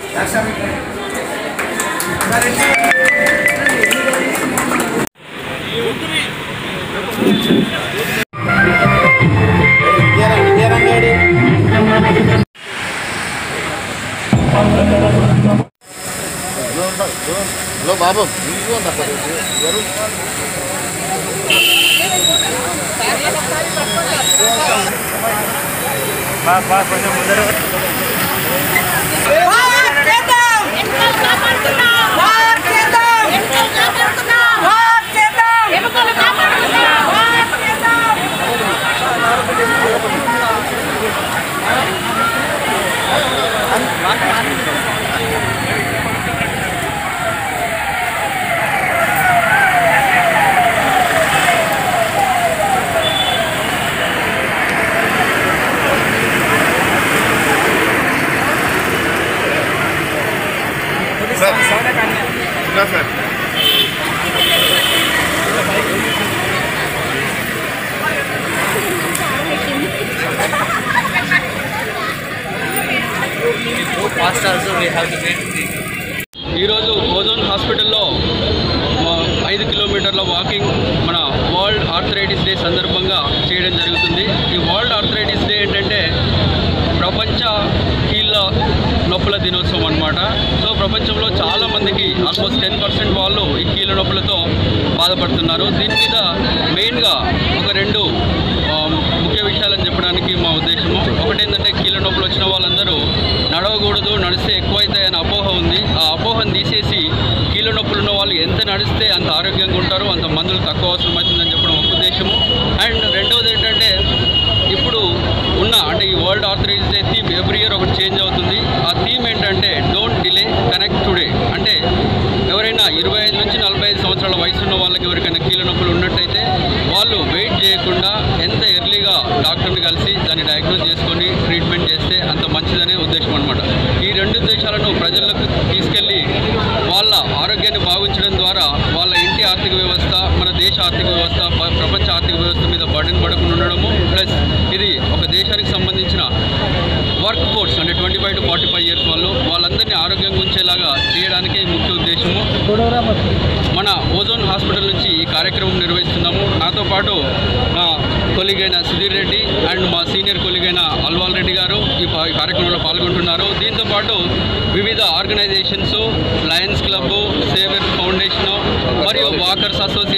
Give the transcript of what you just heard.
hello బాబు ఇంకో ఎవరు sir sir ఈరోజు ఓజోన్ హాస్పిటల్లో మా ఐదు కిలోమీటర్ల వాకింగ్ మన వరల్డ్ ఆర్థరైటిస్ డే సందర్భంగా చేయడం జరుగుతుంది ఈ వరల్డ్ ఆర్థరైటిస్ డే ఏంటంటే ప్రపంచ కీళ్ళ నొప్పుల దినోత్సవం అనమాట సో ప్రపంచంలో చాలా మందికి ఆల్మోస్ట్ టెన్ పర్సెంట్ వాళ్ళు ఈ కీళ్ళ నొప్పులతో బాధపడుతున్నారు దీని మీద మెయిన్గా ఒక రెండు ఆ, ముఖ్య విషయాలని చెప్పడానికి మా ఉద్దేశము ఒకటేంటంటే కీళ్ళ నొప్పులు వచ్చిన వాళ్ళందరూ నడవకూడదు నడిస్తే ఎక్కువైతాయని అపోహ ఉంది ఆ అపోహను తీసేసి కీళ్ళ నొప్పులు ఉన్న వాళ్ళు ఎంత నడిస్తే అంత ఆరోగ్యంగా ఉంటారు అంత మందులు తక్కువ అవసరం అవుతుందని చెప్పడం ఒక ఉద్దేశము అండ్ రెండవది ఏంటంటే ఇప్పుడు ఉన్న అంటే ఈ world arthritis day theme every year ఒకటి చేంజ్ అవుతుంది ఆ థీమ్ ఏంటంటే డోంట్ డిలే కనెక్ట్ టుడే అంటే ఎవరైనా ఇరవై ఐదు నుంచి నలభై ఐదు సంవత్సరాల వయసు ఉన్న వాళ్ళకి ఎవరికైనా కీళ్ళ నొప్పులు ఉన్నట్టయితే వాళ్ళు వెయిట్ చేయకుండా ఎంత ఎర్లీగా డాక్టర్ని కలిసి దాన్ని డయాగ్నోస్ చేసుకొని ట్రీట్మెంట్ చేస్తే అంత మంచిదనే ఉద్దేశం అనమాట ఈ రెండు ఉద్దేశాలను ప్రజలకు తీసుకెళ్ళి వాళ్ళ ఆరోగ్యాన్ని బాగుంచడం ద్వారా వాళ్ళ ఇంటి ఆర్థిక వ్యవస్థ మన దేశ ఆర్థిక వ్యవస్థ ప- ప్రపంచ ఆర్థిక వ్యవస్థ మీద బర్డెన్ పడకుండా ఉండడము ప్లస్ ఇది ఒక దేశానికి సంబంధించిన వర్క్ ఫోర్స్ అంటే twenty five to forty five years వాళ్ళు వాళ్ళందరినీ ఆరోగ్యంగా ఉంచేలాగా చేయడానికే ముఖ్య ఉద్దేశము మన ఓజోన్ హాస్పిటల్ నుంచి ఈ కార్యక్రమం నిర్వహిస్తున్నాము నాతో పాటు నా కొలీగ్ అయిన సుధీర్ రెడ్డి అండ్ మా సీనియర్ కొలీగ్ అయిన అల్వాల్ రెడ్డి గారు ఈ పా- ఈ కార్యక్రమంలో పాల్గొంటున్నారు దీంతో పాటు వివిధ ఆర్గనైజేషన్స్ లయన్స్ క్లబ్ సేవర్ ఫౌండేషన్ మరియు వాకర్స్ అసోసియేషన్